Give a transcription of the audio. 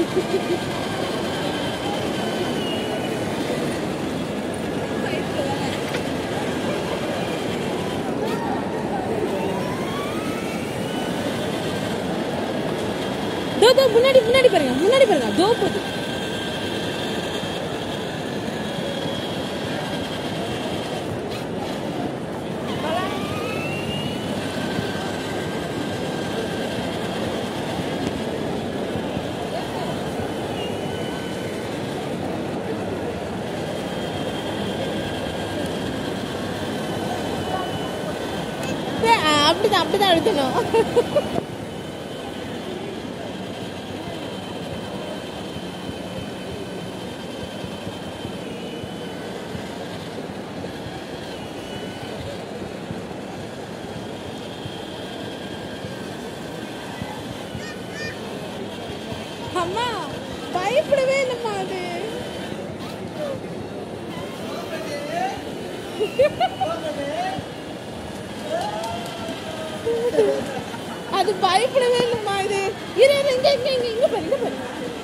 தோ தோ முன்னாடி முன்னாடி பாருங்க முன்னாடி பாருங்க தோ போகுது ஆ, அப்படிதான் அப்படிதான் அழுத்தணும் அம்மா பயப்படவே இல்லைம்மா அது அது பயப்படவே இல்லைம்மா இது இரு இரு, இங்க இங்க இங்க இங்க பாரு இங்க பாரு